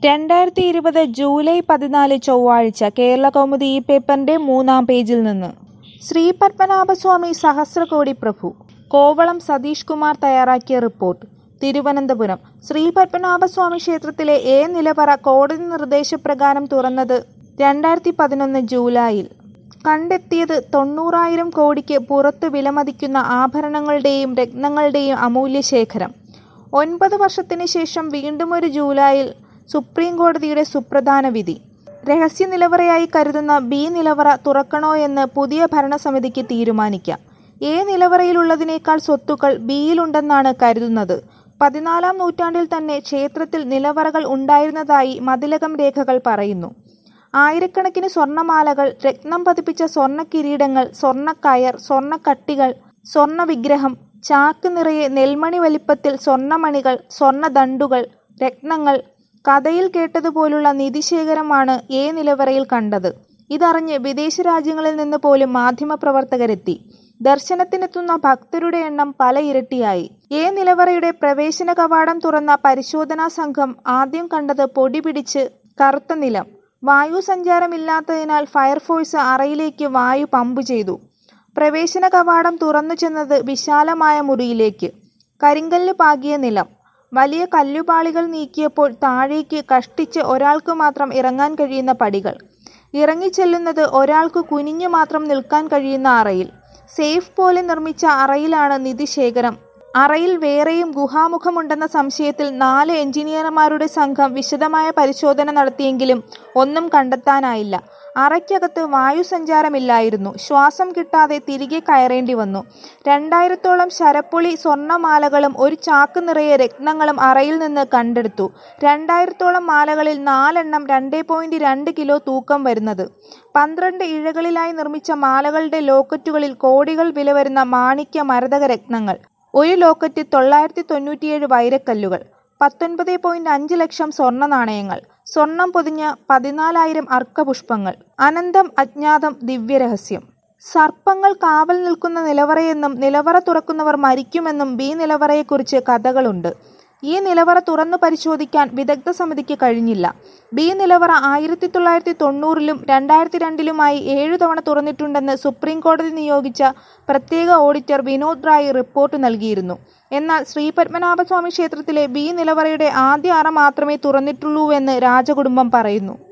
രണ്ടായിരത്തി ഇരുപത് ജൂലൈ പതിനാല് ചൊവ്വാഴ്ച കേരളകൗമുദി ഈ പേപ്പറിന്റെ മൂന്നാം പേജിൽ നിന്ന് ശ്രീ പത്മനാഭസ്വാമി സഹസ്രകോടി പ്രഭു കോവളം സതീഷ് കുമാർ തയ്യാറാക്കിയ റിപ്പോർട്ട് തിരുവനന്തപുരം ശ്രീ പത്മനാഭസ്വാമി ക്ഷേത്രത്തിലെ എ നിലവറ കോടതി നിർദ്ദേശപ്രകാരം തുറന്നത് രണ്ടായിരത്തി പതിനൊന്ന് ജൂലൈയിൽ കണ്ടെത്തിയത് തൊണ്ണൂറായിരം കോടിക്ക് പുറത്ത് വിലമതിക്കുന്ന ആഭരണങ്ങളുടെയും രത്നങ്ങളുടെയും അമൂല്യ ശേഖരം ഒൻപത് വർഷത്തിന് ശേഷം വീണ്ടും ഒരു ജൂലൈയിൽ സുപ്രീം കോടതിയുടെ സുപ്രധാന വിധി രഹസ്യ നിലവറയായി കരുതുന്ന ബി നിലവറ തുറക്കണോയെന്ന് പുതിയ ഭരണസമിതിക്ക് തീരുമാനിക്കാം എ നിലവറയിലുള്ളതിനേക്കാൾ സ്വത്തുക്കൾ ബിയിലുണ്ടെന്നാണ് കരുതുന്നത് പതിനാലാം നൂറ്റാണ്ടിൽ തന്നെ ക്ഷേത്രത്തിൽ നിലവറകൾ ഉണ്ടായിരുന്നതായി മതിലകം രേഖകൾ പറയുന്നു ആയിരക്കണക്കിന് സ്വർണമാലകൾ രത്നം പതിപ്പിച്ച സ്വർണ്ണ കിരീടങ്ങൾ സ്വർണ്ണക്കയർ സ്വർണ്ണക്കട്ടികൾ സ്വർണ്ണ വിഗ്രഹം ചാക്ക് നിറയെ നെൽമണി വലിപ്പത്തിൽ സ്വർണ്ണമണികൾ സ്വർണ്ണദണ്ഡുകൾ രത്നങ്ങൾ കഥയിൽ കേട്ടതുപോലുള്ള നിധിശേഖരമാണ് എ നിലവറയിൽ കണ്ടത് ഇതറിഞ്ഞ് വിദേശ രാജ്യങ്ങളിൽ നിന്ന് പോലും മാധ്യമപ്രവർത്തകരെത്തി ദർശനത്തിനെത്തുന്ന ഭക്തരുടെ എണ്ണം പല ഇരട്ടിയായി എ നിലവറയുടെ പ്രവേശന കവാടം തുറന്ന പരിശോധനാ സംഘം ആദ്യം കണ്ടത് പൊടി പിടിച്ച് കറുത്ത നിലം വായു സഞ്ചാരമില്ലാത്തതിനാൽ ഫയർഫോഴ്സ് അറയിലേക്ക് വായു പമ്പ് ചെയ്തു പ്രവേശന കവാടം തുറന്നു ചെന്നത് വിശാലമായ മുറിയിലേക്ക് കരിങ്കല്ല് പാകിയ നിലം വലിയ കല്ലുപാളികൾ നീക്കിയപ്പോൾ താഴേക്ക് കഷ്ടിച്ച് ഒരാൾക്ക് മാത്രം ഇറങ്ങാൻ കഴിയുന്ന പടികൾ ഇറങ്ങിച്ചെല്ലുന്നത് ഒരാൾക്ക് കുനിഞ്ഞു മാത്രം നിൽക്കാൻ കഴിയുന്ന അറയിൽ സേഫ് പോലെ നിർമ്മിച്ച അറയിലാണ് നിധിശേഖരം അറയിൽ വേറെയും ഗുഹാമുഖമുണ്ടെന്ന സംശയത്തിൽ നാല് എഞ്ചിനീയർമാരുടെ സംഘം വിശദമായ പരിശോധന നടത്തിയെങ്കിലും ഒന്നും കണ്ടെത്താനായില്ല അറയ്ക്കകത്ത് വായുസഞ്ചാരമില്ലായിരുന്നു ശ്വാസം കിട്ടാതെ തിരികെ കയറേണ്ടി വന്നു രണ്ടായിരത്തോളം ശരപ്പുളി സ്വർണമാലകളും ഒരു ചാക്ക് നിറയെ രത്നങ്ങളും അറയിൽ നിന്ന് കണ്ടെടുത്തു രണ്ടായിരത്തോളം മാലകളിൽ നാലെണ്ണം രണ്ടേ പോയിന്റ് രണ്ട് കിലോ തൂക്കം വരുന്നത് പന്ത്രണ്ട് ഇഴകളിലായി നിർമ്മിച്ച മാലകളുടെ ലോക്കറ്റുകളിൽ കോടികൾ വില വരുന്ന മാണിക്യ മരതക രത്നങ്ങൾ ഒരു ലോക്കറ്റ് തൊള്ളായിരത്തി തൊണ്ണൂറ്റിയേഴ് വൈരക്കല്ലുകൾ പത്തൊൻപത് പോയിന്റ് അഞ്ച് ലക്ഷം സ്വർണ്ണ നാണയങ്ങൾ സ്വർണം പൊതിഞ്ഞ പതിനാലായിരം അർക്കപുഷ്പങ്ങൾ അനന്തം അജ്ഞാതം ദിവ്യരഹസ്യം സർപ്പങ്ങൾ കാവൽ നിൽക്കുന്ന നിലവറയെന്നും നിലവറ തുറക്കുന്നവർ മരിക്കുമെന്നും ബി നിലവറയെക്കുറിച്ച് കഥകളുണ്ട് ഈ നിലവറ തുറന്നു പരിശോധിക്കാൻ വിദഗ്ധ സമിതിക്ക് കഴിഞ്ഞില്ല ബി നിലവറ ആയിരത്തി തൊള്ളായിരത്തി തൊണ്ണൂറിലും രണ്ടായിരത്തി രണ്ടിലുമായി ഏഴു തവണ തുറന്നിട്ടുണ്ടെന്ന് സുപ്രീം കോടതി നിയോഗിച്ച പ്രത്യേക ഓഡിറ്റർ വിനോദ് റായ് റിപ്പോർട്ട് നൽകിയിരുന്നു എന്നാൽ ശ്രീ പത്മനാഭസ്വാമി ക്ഷേത്രത്തിലെ ബി നിലവറയുടെ ആദ്യ അറ മാത്രമേ തുറന്നിട്ടുള്ളൂവെന്ന് രാജകുടുംബം പറയുന്നു